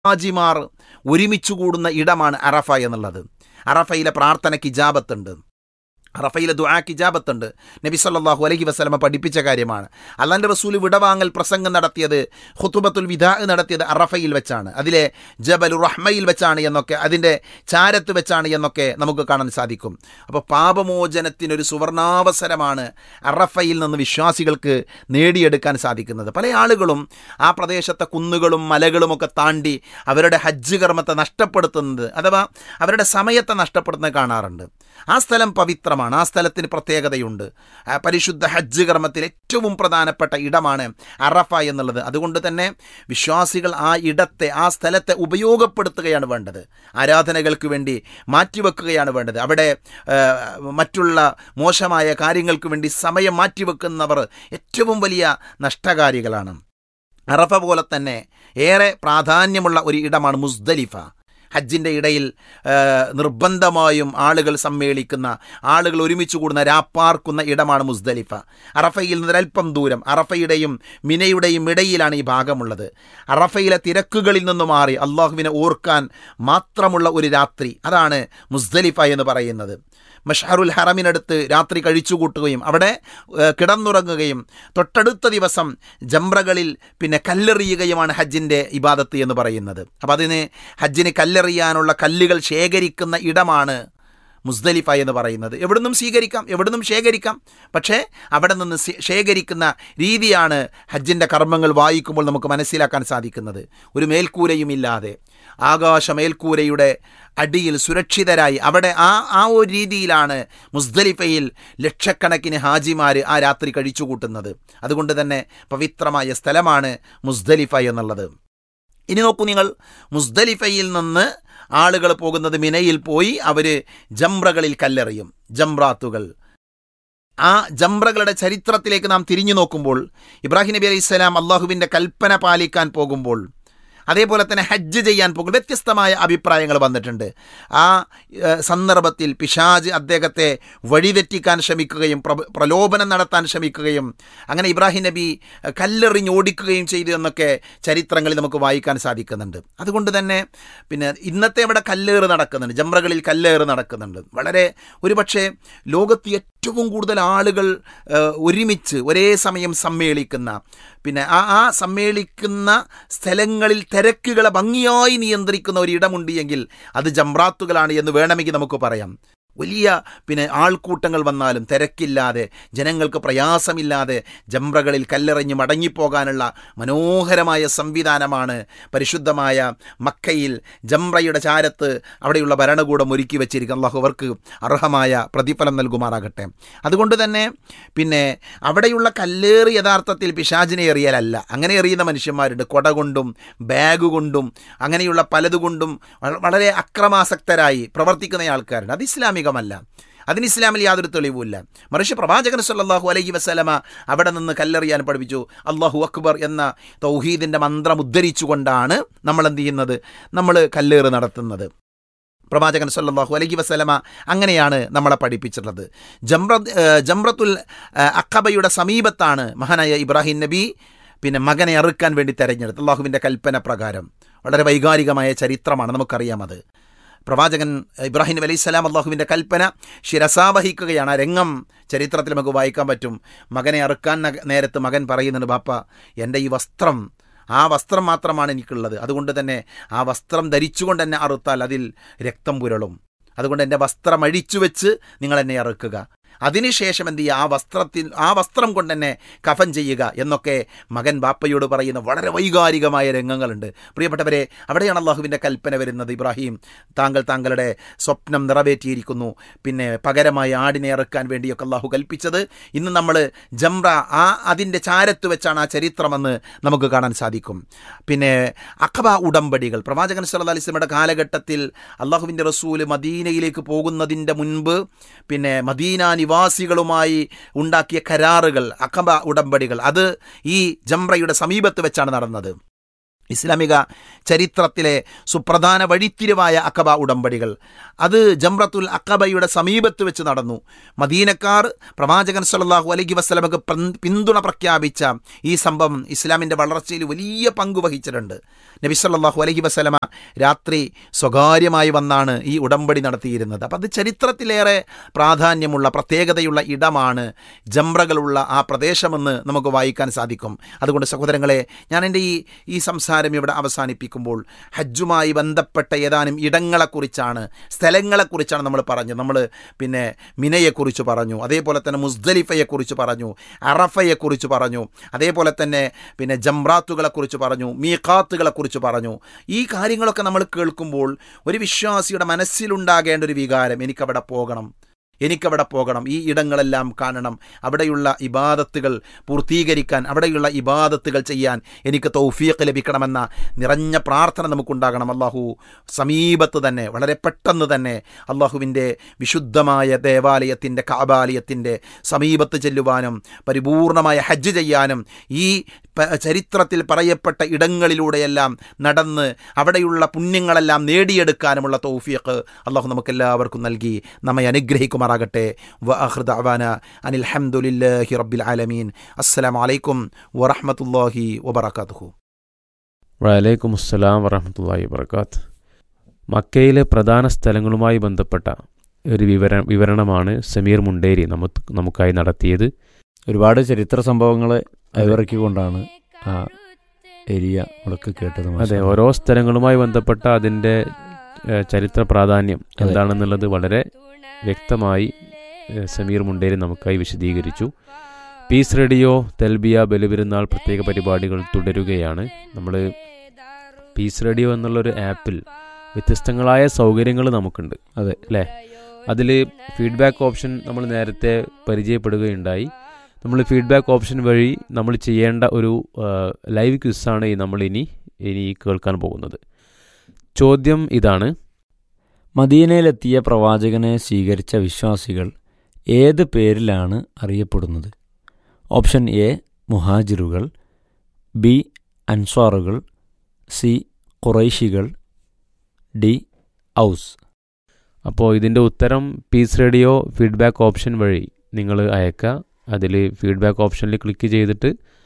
ഹാജിമാർ ഒരുമിച്ച് കൂടുന്ന ഇടമാണ് അറഫ എന്നുള്ളത് അറഫയിലെ പ്രാർത്ഥനയ്ക്ക് ഇജാബത്തുണ്ട് അറഫയിലെ ദുആക്ക് ഇജാബത്തുണ്ട് നബി സല്ലല്ലാഹു അലൈഹി വസല്ലമ പഠിപ്പിച്ച കാര്യമാണ് അള്ളാൻ്റെ റസൂൽ വിടവാങ്ങൽ പ്രസംഗം നടത്തിയത് ഖുത്തുബത്തുൽ വിദാ നടത്തിയത് അറഫയിൽ വെച്ചാണ് അതിലെ ജബലു റഹ്മയിൽ വെച്ചാണ് എന്നൊക്കെ അതിൻ്റെ ചാരത്ത് വെച്ചാണ് എന്നൊക്കെ നമുക്ക് കാണാൻ സാധിക്കും അപ്പോൾ പാപമോചനത്തിനൊരു സുവർണാവസരമാണ് അറഫയിൽ നിന്ന് വിശ്വാസികൾക്ക് നേടിയെടുക്കാൻ സാധിക്കുന്നത് പല ആളുകളും ആ പ്രദേശത്തെ കുന്നുകളും മലകളുമൊക്കെ താണ്ടി അവരുടെ ഹജ്ജ് കർമ്മത്തെ നഷ്ടപ്പെടുത്തുന്നത് അഥവാ അവരുടെ സമയത്തെ നഷ്ടപ്പെടുന്നത് കാണാറുണ്ട് ആ സ്ഥലം പവിത്രമാണ് ആ സ്ഥലത്തിന് പ്രത്യേകതയുണ്ട് ആ പരിശുദ്ധ ഹജ്ജ് കർമ്മത്തിൽ ഏറ്റവും പ്രധാനപ്പെട്ട ഇടമാണ് അറഫ എന്നുള്ളത് അതുകൊണ്ട് തന്നെ വിശ്വാസികൾ ആ ഇടത്തെ ആ സ്ഥലത്തെ ഉപയോഗപ്പെടുത്തുകയാണ് വേണ്ടത് ആരാധനകൾക്ക് വേണ്ടി മാറ്റിവെക്കുകയാണ് വേണ്ടത് അവിടെ ആ, മറ്റുള്ള മോശമായ കാര്യങ്ങൾക്ക് വേണ്ടി സമയം മാറ്റിവെക്കുന്നവർ ഏറ്റവും വലിയ നഷ്ടകാരികളാണ് അറഫ പോലെ തന്നെ ഏറെ പ്രാധാന്യമുള്ള ഒരു ഇടമാണ് മുസ്ദലിഫ ഹജ്ജിൻ്റെ ഇടയിൽ ആ, നിർബന്ധമായും ആളുകൾ സമ്മേളിക്കുന്ന ആളുകൾ ഒരുമിച്ച് കൂടുന്ന രാപ്പാർക്കുന്ന ഇടമാണ് മുസ്ദലിഫ അറഫയിൽ നിന്ന് ഒരൽപ്പം ദൂരം അറഫയുടെയും മിനയുടെയും ഇടയിലാണ് ഈ ഭാഗമുള്ളത് അറഫയിലെ തിരക്കുകളിൽ നിന്ന് മാറി അള്ളാഹുവിനെ ഓർക്കാൻ മാത്രമുള്ള ഒരു രാത്രി അതാണ് മുസ്ദലിഫ എന്ന് പറയുന്നത് മഷഹറുൽ ഹറമിനടുത്ത് രാത്രി കഴിച്ചുകൂട്ടുകയും അവിടെ ഏഹ്, കിടന്നുറങ്ങുകയും തൊട്ടടുത്ത ദിവസം ജംറകളിൽ പിന്നെ കല്ലെറിയുകയുമാണ് ഹജ്ജിൻ്റെ ഇബാദത്ത് എന്ന് പറയുന്നത് അപ്പം അതിന് ഹജ്ജിന് കല്ലെറിയാനുള്ള കല്ലുകൾ ശേഖരിക്കുന്ന ഇടമാണ് മുസ്ദലിഫ എന്ന് പറയുന്നത് എവിടുന്നും സ്വീകരിക്കാം എവിടുന്നും ശേഖരിക്കാം പക്ഷേ അവിടെ നിന്ന് ശേ- ശേഖരിക്കുന്ന രീതിയാണ് ഹജ്ജിൻ്റെ കർമ്മങ്ങൾ വായിക്കുമ്പോൾ നമുക്ക് മനസ്സിലാക്കാൻ സാധിക്കുന്നത് ഒരു മേൽക്കൂരയും ഇല്ലാതെ ആകാശ മേൽക്കൂരയുടെ അടിയിൽ സുരക്ഷിതരായി അവിടെ ആ ആ ഒരു രീതിയിലാണ് മുസ്ദലിഫയിൽ ലക്ഷക്കണക്കിന് ഹാജിമാർ ആ രാത്രി കഴിച്ചുകൂട്ടുന്നത് അതുകൊണ്ട് തന്നെ പവിത്രമായ സ്ഥലമാണ് മുസ്ദലിഫ എന്നുള്ളത് ഇനി നോക്കൂ നിങ്ങൾ മുസ്ദലിഫയിൽ നിന്ന് ആളുകൾ പോകുന്നത് മിനയിൽ പോയി അവർ ജംറകളിൽ കല്ലെറിയും ജംറാത്തുകൾ ആ ജംറകളുടെ ചരിത്രത്തിലേക്ക് നാം തിരിഞ്ഞു നോക്കുമ്പോൾ ഇബ്രാഹിം നബി അലൈഹി സ്വലാം അള്ളാഹുവിൻ്റെ കൽപ്പന പാലിക്കാൻ പോകുമ്പോൾ അതേപോലെ തന്നെ ഹജ്ജ് ചെയ്യാൻ പോകും വ്യത്യസ്തമായ അഭിപ്രായങ്ങൾ വന്നിട്ടുണ്ട് ആ ഏഹ്, സന്ദർഭത്തിൽ പിശാജ് അദ്ദേഹത്തെ വഴിതെറ്റിക്കാൻ ശ്രമിക്കുകയും പ്ര- പ്രലോഭനം നടത്താൻ ശ്രമിക്കുകയും അങ്ങനെ ഇബ്രാഹിം നബി ഏഹ്, കല്ലെറിഞ്ഞ് ഓടിക്കുകയും ചെയ്തു എന്നൊക്കെ ചരിത്രങ്ങളിൽ നമുക്ക് വായിക്കാൻ സാധിക്കുന്നുണ്ട് അതുകൊണ്ട് തന്നെ പിന്നെ ഇന്നത്തെ ഇവിടെ കല്ലേറ് നടക്കുന്നുണ്ട് ജംറകളിൽ കല്ലേറ് നടക്കുന്നുണ്ട് വളരെ ഒരുപക്ഷെ ലോകത്ത് ഏറ്റവും കൂടുതൽ ആളുകൾ ഏഹ്, ഒരുമിച്ച് ഒരേ സമയം സമ്മേളിക്കുന്ന പിന്നെ ആ ആ സമ്മേളിക്കുന്ന സ്ഥലങ്ങളിൽ തിരക്കുകളെ ഭംഗിയായി നിയന്ത്രിക്കുന്ന ഒരു ഇടമുണ്ട് എങ്കിൽ അത് ജംറാത്തുകളാണ് എന്ന് വേണമെങ്കിൽ നമുക്ക് പറയാം വലിയ പിന്നെ ആൾക്കൂട്ടങ്ങൾ വന്നാലും തിരക്കില്ലാതെ ജനങ്ങൾക്ക് പ്രയാസമില്ലാതെ ജംറകളിൽ കല്ലെറിഞ്ഞ് മടങ്ങിപ്പോകാനുള്ള മനോഹരമായ സംവിധാനമാണ് പരിശുദ്ധമായ മക്കയിൽ ജംറയുടെ ചാരത്ത് അവിടെയുള്ള ഭരണകൂടം ഒരുക്കി വെച്ചിരിക്കുന്ന അള്ളാഹു അവർക്ക് അർഹമായ പ്രതിഫലം നൽകുമാറാകട്ടെ അതുകൊണ്ട് തന്നെ പിന്നെ അവിടെയുള്ള കല്ലേറ് യഥാർത്ഥത്തിൽ പിശാചിനെ എറിയലല്ല അങ്ങനെ എറിയുന്ന മനുഷ്യന്മാരുണ്ട് കൊട കൊണ്ടും ബാഗ് കൊണ്ടും അങ്ങനെയുള്ള പലതുകൊണ്ടും വള- വളരെ അക്രമാസക്തരായി പ്രവർത്തിക്കുന്ന ആൾക്കാരുണ്ട് അത് ഇസ്ലാമികമല്ല അതിന് ഇസ്ലാമിൽ യാതൊരു തെളിവുമില്ല മറിച്ച് പ്രവാചകൻ സല്ലല്ലാഹു അലൈഹി വസല്ലമ അവിടെ നിന്ന് കല്ലെറിയാൻ പഠിപ്പിച്ചു അള്ളാഹു അക്ബർ എന്ന തൗഹീദിൻ്റെ മന്ത്രം ഉദ്ധരിച്ചുകൊണ്ടാണ് നമ്മൾ എന്ത് ചെയ്യുന്നത് നമ്മൾ കല്ലേറ് നടത്തുന്നത് പ്രവാചകൻ സല്ലല്ലാഹു അലൈഹി വസല്ലമ അങ്ങനെയാണ് നമ്മളെ പഠിപ്പിച്ചിട്ടുള്ളത് ജംറ ഏഹ് ജംറത്തുൽ ഏഹ് അഖബയുടെ സമീപത്താണ് മഹാനായ ഇബ്രാഹിം നബി പിന്നെ മകനെ അറുക്കാൻ വേണ്ടി തെരഞ്ഞെടുത്ത് അള്ളാഹുവിൻ്റെ കൽപ്പന പ്രകാരം വളരെ വൈകാരികമായ ചരിത്രമാണ് നമുക്കറിയാം അത് പ്രവാചകൻ ഇബ്രാഹിം നബി അലൈഹി സ്വലാം അള്ളാഹുവിൻ്റെ കൽപ്പന ശിരസാവഹിക്കുകയാണ് ആ രംഗം ചരിത്രത്തിൽ നമുക്ക് വായിക്കാൻ പറ്റും മകനെ അറുക്കാൻ നഗ- നേരത്ത് മകൻ പറയുന്നുണ്ട് ബാപ്പ എൻ്റെ ഈ വസ്ത്രം ആ വസ്ത്രം മാത്രമാണ് എനിക്കുള്ളത് അതുകൊണ്ട് തന്നെ ആ വസ്ത്രം ധരിച്ചുകൊണ്ട് എന്നെ അറുത്താൽ അതിൽ രക്തം പുരളും അതുകൊണ്ട് എൻ്റെ വസ്ത്രം അഴിച്ചു വെച്ച് നിങ്ങൾ എന്നെ അറുക്കുക അതിനുശേഷം എന്ത് ചെയ്യുക ആ വസ്ത്രത്തിൽ ആ വസ്ത്രം കൊണ്ട് തന്നെ കഫൻ ചെയ്യുക എന്നൊക്കെ മകൻ ബാപ്പയോട് പറയുന്ന വളരെ വൈകാരികമായ രംഗങ്ങളുണ്ട് പ്രിയപ്പെട്ടവരെ അവിടെയാണ് അള്ളാഹുവിൻ്റെ കൽപ്പന വരുന്നത് ഇബ്രാഹിം താങ്കൾ താങ്കളുടെ സ്വപ്നം നിറവേറ്റിയിരിക്കുന്നു പിന്നെ പകരമായി ആടിനെ ഇറക്കാൻ വേണ്ടിയൊക്കെ അള്ളാഹു കൽപ്പിച്ചത് ഇന്ന് നമ്മൾ ജംറ ആ അതിൻ്റെ ചാരത്ത് വെച്ചാണ് ആ ചരിത്രമെന്ന് നമുക്ക് കാണാൻ സാധിക്കും പിന്നെ അഖബ ഉടമ്പടികൾ പ്രവാചകൻ സല്ലല്ലാഹു അലൈഹി വസല്ലമയുടെ കാലഘട്ടത്തിൽ അള്ളാഹുവിൻ്റെ റസൂല് മദീനയിലേക്ക് പോകുന്നതിൻ്റെ മുൻപ് പിന്നെ മദീന നിവാസികളുമായി ഉണ്ടാക്കിയ കരാറുകൾ അഖബ ഉടമ്പടികൾ അത് ഈ ജംറയുടെ സമീപത്ത് വെച്ചാണ് നടന്നത് ഇസ്ലാമിക ചരിത്രത്തിലെ സുപ്രധാന വഴിത്തിരിവായ അക്കബ ഉടമ്പടികൾ അത് ജംറത്തുൽ അക്കബയുടെ സമീപത്ത് വെച്ച് നടന്നു മദീനക്കാർ പ്രവാചകൻ സല്ലല്ലാഹു അലൈഹി വസ്ലമക്ക് പിന്തുണ പ്രഖ്യാപിച്ച ഈ സംഭവം ഇസ്ലാമിൻ്റെ വളർച്ചയിൽ വലിയ പങ്ക് വഹിച്ചിട്ടുണ്ട് നബി സല്ലല്ലാഹു അലൈഹി വസ്ലമ രാത്രി സ്വകാര്യമായി വന്നാണ് ഈ ഉടമ്പടി നടത്തിയിരുന്നത് അപ്പം അത് ചരിത്രത്തിലേറെ പ്രാധാന്യമുള്ള പ്രത്യേകതയുള്ള ഇടമാണ് ജംറകളുള്ള ആ പ്രദേശമെന്ന് നമുക്ക് വായിക്കാൻ സാധിക്കും അതുകൊണ്ട് സഹോദരങ്ങളെ ഞാൻ എൻ്റെ ഈ ഈ സംസാരം ഇവിടെ അവസാനിപ്പിക്കുമ്പോൾ ഹജ്ജുമായി ബന്ധപ്പെട്ട ഏതാനും ഇടങ്ങളെക്കുറിച്ചാണ് സ്ഥലങ്ങളെക്കുറിച്ചാണ് നമ്മൾ പറഞ്ഞത് നമ്മൾ പിന്നെ മിനയെക്കുറിച്ച് പറഞ്ഞു അതേപോലെ തന്നെ മുസ്ദലിഫയെക്കുറിച്ച് പറഞ്ഞു അറഫയെക്കുറിച്ച് പറഞ്ഞു അതേപോലെ തന്നെ പിന്നെ ജംറാത്തുകളെക്കുറിച്ച് പറഞ്ഞു മീഖാത്തുകളെക്കുറിച്ച് പറഞ്ഞു ഈ കാര്യങ്ങളൊക്കെ നമ്മൾ കേൾക്കുമ്പോൾ ഒരു വിശ്വാസിയുടെ മനസ്സിലുണ്ടാകേണ്ട ഒരു വികാരം എനിക്കവിടെ പോകണം എനിക്കവിടെ പോകണം ഈ ഇടങ്ങളെല്ലാം കാണണം അവിടെയുള്ള ഇബാദത്തുകൾ പൂർത്തീകരിക്കാൻ അവിടെയുള്ള ഇബാദത്തുകൾ ചെയ്യാൻ എനിക്ക് തൗഫീഖ് ലഭിക്കണമെന്ന നിറഞ്ഞ പ്രാർത്ഥന നമുക്കുണ്ടാകണം അള്ളാഹു സമീപത്ത് തന്നെ വളരെ പെട്ടെന്ന് തന്നെ അള്ളാഹുവിൻ്റെ വിശുദ്ധമായ ദേവാലയത്തിൻ്റെ കാബാലയത്തിൻ്റെ സമീപത്ത് ചെല്ലുവാനും പരിപൂർണമായ ഹജ്ജ് ചെയ്യാനും ഈ ചരിത്രത്തിൽ പറയപ്പെട്ട ഇടങ്ങളിലൂടെയെല്ലാം നടന്ന് അവിടെയുള്ള പുണ്യങ്ങളെല്ലാം നേടിയെടുക്കാനുമുള്ള തൗഫീഖ് അള്ളാഹു നമുക്കെല്ലാവർക്കും നൽകി നമ്മെ അനുഗ്രഹിക്കുമാറാകട്ടെ വ അഹ്ദാന അനിൽ ഹംദുലില്ലാഹി റബ്ബിൽ ആലമീൻ അസ്സലാമു അലൈക്കും വറഹ്മത്തുള്ളാഹി വബറകാതുഹു വലൈക്കും അസ്സലാം വറഹമത്തല്ലാഹി വർക്കാത്ത് മക്കയിലെ പ്രധാന സ്ഥലങ്ങളുമായി ബന്ധപ്പെട്ട ഒരു വിവര വിവരണമാണ് സമീർ മുണ്ടേരി നമുക്ക് നമുക്കായി നടത്തിയത് ഒരുപാട് ചരിത്ര സംഭവങ്ങളെ അയവിറക്കിക്കൊണ്ടാണ് ആ ഏരിയ മുടക്ക് കേട്ടത് അതെ മാഷാ. ഓരോ സ്ഥലങ്ങളുമായി ബന്ധപ്പെട്ട അതിൻ്റെ ഏഹ്, ചരിത്ര പ്രാധാന്യം അതെ. എന്താണെന്നുള്ളത് വളരെ വ്യക്തമായി ഏഹ്, സമീർ മുണ്ടേരി നമുക്കായി വിശദീകരിച്ചു പീസ് റേഡിയോ തെൽബിയ ബലിപെരുന്നാൾ പ്രത്യേക പരിപാടികൾ തുടരുകയാണ് നമ്മൾ പീസ് റേഡിയോ എന്നുള്ളൊരു ആപ്പിൽ വ്യത്യസ്തങ്ങളായ സൗകര്യങ്ങൾ നമുക്കുണ്ട് അതെ. അല്ലേ അതിൽ ഫീഡ്ബാക്ക് ഓപ്ഷൻ നമ്മൾ നേരത്തെ പരിചയപ്പെടുകയുണ്ടായി നമ്മൾ ഫീഡ്ബാക്ക് ഓപ്ഷൻ വഴി നമ്മൾ ചെയ്യേണ്ട ഒരു ആ, ലൈവ് ക്വിസാണ് ഈ നമ്മൾ ഇനി ഇനി കേൾക്കാൻ പോകുന്നത് ചോദ്യം ഇതാണ് മദീനയിലെത്തിയ പ്രവാചകനെ സ്വീകരിച്ച വിശ്വാസികൾ ഏത് പേരിലാണ് അറിയപ്പെടുന്നത് ഓപ്ഷൻ എ മുഹാജിറുകൾ ബി അൻസ്വാറുകൾ സി ഖുറൈശികൾ ഡി ഔസ് അപ്പോൾ ഇതിൻ്റെ ഉത്തരം പീസ് റേഡിയോ ഫീഡ്ബാക്ക് ഓപ്ഷൻ വഴി നിങ്ങൾ അയക്കുക അതിൽ ഫീഡ്ബാക്ക് ഓപ്ഷനിൽ ക്ലിക്ക് ചെയ്തിട്ട്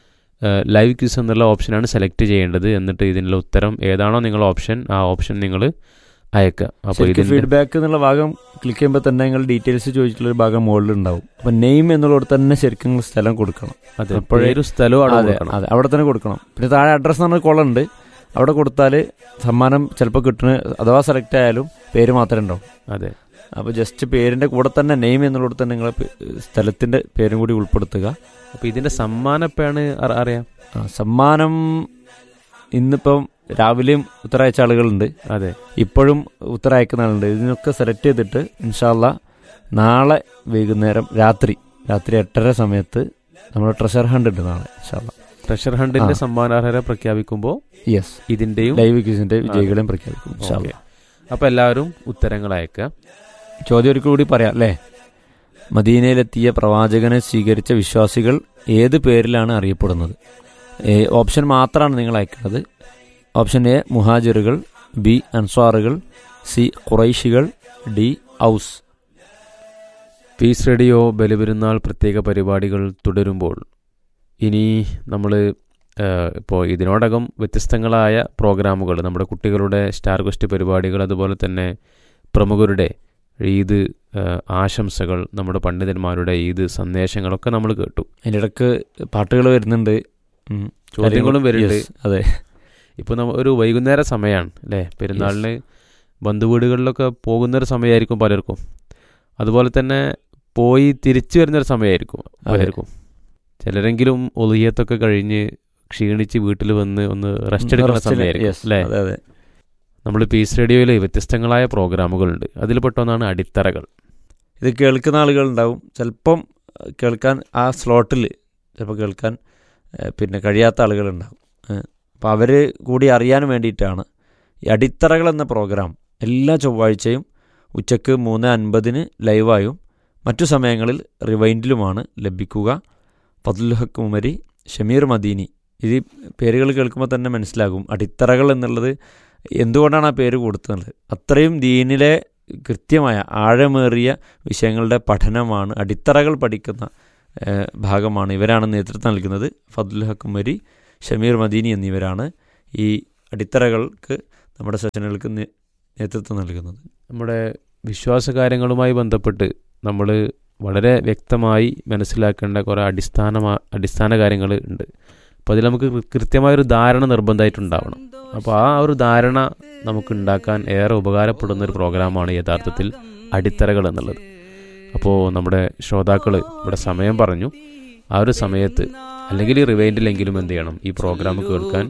ലൈവ് ക്വിസ് എന്നുള്ള ഓപ്ഷനാണ് സെലക്ട് ചെയ്യേണ്ടത് എന്നിട്ട് ഇതിനുള്ള ഉത്തരം ഏതാണോ നിങ്ങളുടെ ഓപ്ഷൻ ആ ഓപ്ഷൻ നിങ്ങൾ അയക്കുക അപ്പോൾ ശരിക്കും ഇതിൻ്റെ ഫീഡ്ബാക്ക് എന്നുള്ള ഭാഗം ക്ലിക്ക് ചെയ്യുമ്പോൾ തന്നെ നിങ്ങൾ ഡീറ്റെയിൽസ് ചോദിച്ചിട്ടുള്ള ഒരു ഭാഗം മുകളിൽ ഉണ്ടാവും അപ്പം നെയിം എന്നുള്ളവിടെ തന്നെ ശരിക്കും നിങ്ങൾ സ്ഥലം കൊടുക്കണം അതെ അപ്പോഴേ- പേരും സ്ഥലവും അവിടെ അതെ കൊടുക്കണം അതെ അവിടെ തന്നെ കൊടുക്കണം പിന്നെ താഴെ അഡ്രസ്സ് എന്ന് പറഞ്ഞ കോളം ഉണ്ട് അവിടെ കൊടുത്താൽ സമ്മാനം ചിലപ്പോൾ കിട്ടുന്ന അഥവാ സെലക്ട് ആയാലും പേര് മാത്രമേ ഉണ്ടാവും അതെ അപ്പോൾ ജസ്റ്റ് പേരിൻ്റെ കൂടെ തന്നെ നെയിം എന്നുള്ളത് തന്നെ നിങ്ങൾ സ്ഥലത്തിൻ്റെ പേരും കൂടി ഉൾപ്പെടുത്തുക അപ്പോൾ ഇതിൻ്റെ സമ്മാനപ്പാണ് അറി- അറിയാം ആ, സമ്മാനം ഇന്നിപ്പം രാവിലെയും ഉത്തരയച്ച ആളുകളുണ്ട് അതെ ഇപ്പോഴും ഉത്തരം അയക്കുന്ന ആളുണ്ട് ഇതിനൊക്കെ സെലക്ട് ചെയ്തിട്ട് ഇൻഷാല്ല നാളെ വൈകുന്നേരം രാത്രി രാത്രി എട്ടര സമയത്ത് നമ്മൾ ട്രഷർ ഹണ്ട് ഉണ്ട് നാളെ ഇൻഷാല്ല ട്രഷർ ഹണ്ടിന്റെ ആ. സമ്മാനാർഹരെ പ്രഖ്യാപിക്കുമ്പോൾ യെസ് ഇതിന്റെയും ലൈവ് ക്യൂസിന്റെ വിജയികളെയും പ്രഖ്യാപിക്കും ഇൻഷാല്ല ഓക്കെ. അപ്പോൾ എല്ലാവരും ഉത്തരങ്ങൾ അയക്കുക ചോദ്യം ഒരിക്കൽ കൂടി പറയാം അല്ലേ മദീനയിലെത്തിയ പ്രവാചകനെ സ്വീകരിച്ച വിശ്വാസികൾ ഏത് പേരിലാണ് അറിയപ്പെടുന്നത് എ ഓപ്ഷൻ മാത്രമാണ് നിങ്ങൾ അയക്കുന്നത് ഓപ്ഷൻ എ മുഹാജിറുകൾ ബി അൻസ്വാറുകൾ സി ഖുറൈശികൾ ഡി ഔസ് പീസ് റേഡിയോ ബലിപെരുന്നാൾ പ്രത്യേക പരിപാടികൾ തുടരുമ്പോൾ ഇനി നമ്മൾ ഇപ്പോൾ ഇതിനോടകം വ്യത്യസ്തങ്ങളായ പ്രോഗ്രാമുകൾ നമ്മുടെ കുട്ടികളുടെ സ്റ്റാർ ക്വസ്റ്റ് പരിപാടികൾ അതുപോലെ തന്നെ പ്രമുഖരുടെ ഈദ് ആ, ആശംസകൾ നമ്മുടെ പണ്ഡിതന്മാരുടെ ഈദ് സന്ദേശങ്ങളൊക്കെ നമ്മൾ കേട്ടു അതിൻ്റെ ഇടക്ക് പാട്ടുകൾ വരുന്നുണ്ട് ഉം. ചോദ്യങ്ങളും വരുന്നുണ്ട് Yes, അതെ ഇപ്പോൾ നമ്മ ഒരു വൈകുന്നേര സമയമാണ് അല്ലേ പെരുന്നാളിന് ബന്ധുവീടുകളിലൊക്കെ പോകുന്നൊരു സമയമായിരിക്കും പലർക്കും അതുപോലെ തന്നെ പോയി തിരിച്ചു വരുന്നൊരു സമയമായിരിക്കും പലർക്കും ചിലരെങ്കിലും ഒളിയത്തൊക്കെ കഴിഞ്ഞ് ക്ഷീണിച്ച് വീട്ടിൽ വന്ന് ഒന്ന് റെസ്റ്റ് എടുക്കുന്ന Rest ല്, സമയമായിരിക്കും yes, അല്ലേ അതെ അതെ നമ്മൾ പീസ് റേഡിയോയിൽ വ്യത്യസ്തങ്ങളായ പ്രോഗ്രാമുകളുണ്ട് അതിൽ പെട്ടൊന്നാണ് അടിത്തറകൾ ഇത് കേൾക്കുന്ന ആളുകളുണ്ടാവും ചിലപ്പം അഹ്, കേൾക്കാൻ ആ സ്ലോട്ടിൽ ചിലപ്പോൾ കേൾക്കാൻ ഏഹ്, പിന്നെ കഴിയാത്ത ആളുകളുണ്ടാവും അപ്പോൾ അവർ കൂടി അറിയാൻ വേണ്ടിയിട്ടാണ് ഈ അടിത്തറകൾ എന്ന പ്രോഗ്രാം എല്ലാ ചൊവ്വാഴ്ചയും ഉച്ചക്ക് മൂന്ന് അൻപതിന് ലൈവായും മറ്റു സമയങ്ങളിൽ റിവൈൻഡിലുമാണ് ലഭിക്കുക ഫതുൽ ഹക്ക് ഉമരി ഷമീർ മദീനി ഇത് പേരുകൾ കേൾക്കുമ്പോൾ തന്നെ മനസ്സിലാകും അടിത്തറകൾ എന്നുള്ളത് എന്തുകൊണ്ടാണ് ആ പേര് കൊടുത്തത് അത്രയും ദീനിലെ കൃത്യമായ ആഴമേറിയ വിഷയങ്ങളുടെ പഠനമാണ് അടിത്തറകൾ പഠിക്കുന്ന ഏഹ്, ഭാഗമാണ് ഇവരാണ് നേതൃത്വം നൽകുന്നത് ഫതുൽ ഹക്കുമരി ഷമീർ മദീനി എന്നിവരാണ് ഈ അടിത്തറകൾക്ക് നമ്മുടെ സെഷനുകൾക്ക് നേ- നേതൃത്വം നൽകുന്നത് നമ്മുടെ വിശ്വാസ കാര്യങ്ങളുമായി ബന്ധപ്പെട്ട് നമ്മൾ വളരെ വ്യക്തമായി മനസ്സിലാക്കേണ്ട കുറേ അടിസ്ഥാന അടിസ്ഥാന കാര്യങ്ങൾ ഉണ്ട് അപ്പോൾ അതിൽ നമുക്ക് കൃ- കൃത്യമായൊരു ധാരണ നിർബന്ധമായിട്ടുണ്ടാവണം അപ്പോൾ ആ ഒരു ധാരണ നമുക്ക് ഉണ്ടാക്കാൻ ഏറെ ഉപകാരപ്പെടുന്ന ഒരു പ്രോഗ്രാമാണ് യഥാർത്ഥത്തിൽ അടിത്തറകൾ എന്നുള്ളത് അപ്പോൾ നമ്മുടെ ശ്രോതാക്കൾ ഇവിടെ സമയം പറഞ്ഞു ആ ഒരു സമയത്ത് അല്ലെങ്കിൽ ഈ റിവൈൻഡിലെങ്കിലും എന്ത് ചെയ്യണം ഈ പ്രോഗ്രാം കേൾക്കാൻ